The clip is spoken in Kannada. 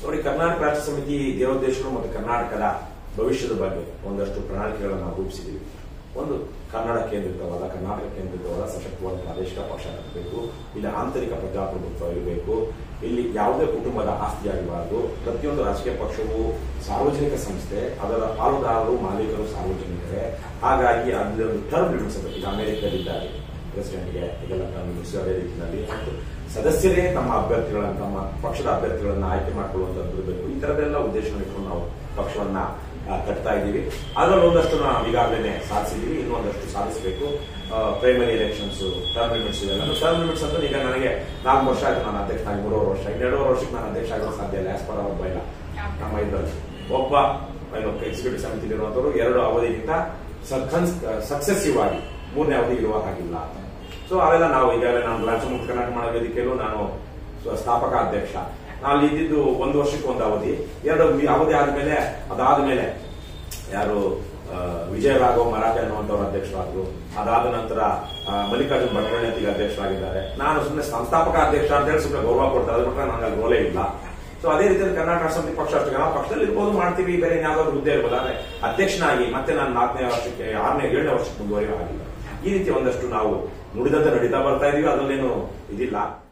ನೋಡಿ ಕರ್ನಾಟಕ ರಾಷ್ಟ್ರ ಸಮಿತಿ ದೇವೋದ್ದೇಶಗಳು ಮತ್ತು ಕರ್ನಾಟಕದ ಭವಿಷ್ಯದ ಬಗ್ಗೆ ಒಂದಷ್ಟು ಪ್ರಣಾಳಿಕೆಗಳನ್ನು ನಾವು ರೂಪಿಸಿದ್ದೀವಿ ಒಂದು ಕನ್ನಡ ಕೇಂದ್ರಿತವಾದ ಕರ್ನಾಟಕ ಕೇಂದ್ರಿತವಾದ ಸಶಕ್ತವಾದ ಪ್ರಾದೇಶಿಕ ಪಕ್ಷ ಕಟ್ಟಬೇಕು ಇಲ್ಲಿ ಆಂತರಿಕ ಪ್ರಜಾಪ್ರಭುತ್ವ ಇರಬೇಕು ಇಲ್ಲಿ ಯಾವುದೇ ಕುಟುಂಬದ ಆಸ್ತಿ ಆಗಬಾರದು ಪ್ರತಿಯೊಂದು ರಾಜಕೀಯ ಪಕ್ಷವು ಸಾರ್ವಜನಿಕ ಸಂಸ್ಥೆ ಅದರ ಪಾಲುದಾರರು ಮಾಲೀಕರು ಸಾರ್ವಜನಿಕರೇ ಹಾಗಾಗಿ ಅಲ್ಲಿ ಒಂದು ಟರ್ಮ್ ಲಿಮಿಟ್ಸ್ ಈಗ ಅಮೆರಿಕದಲ್ಲಿದ್ದಾರೆ ಪ್ರೆಸಿಡೆಂಟ್ಗೆ ಇದೆಲ್ಲ ಟರ್ಮ್ ಲಿಮಿಟ್ಸ್ ಅದೇ ರೀತಿಯಲ್ಲಿ ಮತ್ತು ಸದಸ್ಯರೇ ತಮ್ಮ ಅಭ್ಯರ್ಥಿಗಳನ್ನ ತಮ್ಮ ಪಕ್ಷದ ಅಭ್ಯರ್ಥಿಗಳನ್ನ ಆಯ್ಕೆ ಮಾಡಿಕೊಳ್ಳುವಂತದ್ದು ಇರಬೇಕು ಈ ತರದೆಲ್ಲ ಉದ್ದೇಶವನ್ನು ಇಟ್ಕೊಂಡು ನಾವು ಪಕ್ಷವನ್ನ ಆ, ಕಟ್ತಾ ಇದ್ದೀವಿ ಅದರಲ್ಲಿ ಒಂದಷ್ಟು ನಾವು ಈಗಾಗಲೇ ಸಾಧಿಸಿದ್ದೀವಿ ಇನ್ನೊಂದಷ್ಟು ಸಾಧಿಸಬೇಕು ಪ್ರೈಮರಿ ಎಲೆಕ್ಷನ್ಸ್ ಟರ್ಮ್ ಲಿಮಿಟ್ಸ್ ಇವೆಲ್ಲ ಟರ್ಮ್ ಲಿಮಿಟ್ಸ್ ಅಂತ ಈಗ ನನಗೆ ನಾಲ್ಕು ವರ್ಷ ಆಯ್ತು ನಾನು ಅಧ್ಯಕ್ಷ ಆಗಿ ಮೂರುವರೆ ವರ್ಷ ಇನ್ನೆರಡೂವರೆ ವರ್ಷಕ್ಕೆ ನಾನು ಅಧ್ಯಕ್ಷ ಆಗಲು ಸಾಧ್ಯ ಇಲ್ಲ ಆಸ್ ಪರ್ ಅವರ್ ಬೈಲ ನಮ್ಮ ಇದರಲ್ಲಿ ಒಬ್ಬ ಏನು ಎಕ್ಸಿಕ್ಯೂಟಿವ್ ಸಮಿತಿಲಿರುವಂತವರು ಎರಡು ಅವಧಿಗಿಂತ ಸಕ್ಸೆಸಿವ್ ಆಗಿ ಮೂರನೇ ಅವಧಿ ಇರುವ ಹಾಗಿಲ್ಲ ಸೊ ಅವೆಲ್ಲ ನಾವು ಈಗಾಗಲೇ ನಾನು ರಾಜ್ಯ ಮುಕ್ತ ಕರ್ನಾಟಕ ಮಾಡೋ ವೇದಿಕೆಯಲ್ಲೂ ನಾನು ಸ್ವ- ಸ್ಥಾಪಕ ಅಧ್ಯಕ್ಷ ನಾವು ಇದ್ದಿದ್ದು ಒಂದು ವರ್ಷಕ್ಕೆ ಒಂದು ಅವಧಿ ಎರಡು ವಿ- ಅವಧಿ ಆದ್ಮೇಲೆ ಅದಾದ್ಮೇಲೆ ಯಾರು ಆ, ವಿಜಯ ರಾಘವ ಮರಾಠೆ ಅನ್ನುವಂಥವ್ರು ಅಧ್ಯಕ್ಷರಾದ್ರು ಅದಾದ ನಂತರ ಆ, ಮಲ್ಲಿಕಾರ್ಜುನ್ ಭಟ್ಕಳ್ಳಿ ಅಂತ ಈಗ ಅಧ್ಯಕ್ಷರಾಗಿದ್ದಾರೆ ನಾನು ಸುಮ್ಮನೆ ಸಂಸ್ಥಾಪಕ ಅಧ್ಯಕ್ಷ ಅಂತ ಹೇಳಿ ಸುಮ್ಮನೆ ಗೌರವ ಕೊಡ್ತಾರೆ ಅದ್ರ ಬಿಟ್ಟರೆ ನನಗೆ ಅಲ್ಲಿ ರೋಲೇ ಇಲ್ಲ ಸೊ ಅದೇ ರೀತಿಯಲ್ಲಿ ಕರ್ನಾಟಕ ರಾಷ್ಟ್ರ ಸಮಿತಿ ಪಕ್ಷ ಅಷ್ಟೇ ನಾವು ಪಕ್ಷದಲ್ಲಿ ಇರ್ಬೋದು ಮಾಡ್ತೀವಿ ಬೇರೆ ಯಾವ್ದಾದ್ರು ಹುದ್ದೆ ಇರ್ಬೋದು ಆದ್ರೆ ಅಧ್ಯಕ್ಷನಾಗಿ ಮತ್ತೆ ನಾನು ನಾಲ್ಕನೇ ವರ್ಷಕ್ಕೆ ಆರನೇ ಏಳನೇ ವರ್ಷಕ್ಕೆ ಮುಂದುವರಿಯೋ ಆಗಿಲ್ಲ ಈ ರೀತಿ ಒಂದಷ್ಟು ನಾವು ನುಡಿದಂತೆ ನಡೀತಾ ಬರ್ತಾ ಇದೀವಿ ಅದರಲ್ಲೇನು ಇದಿಲ್ಲ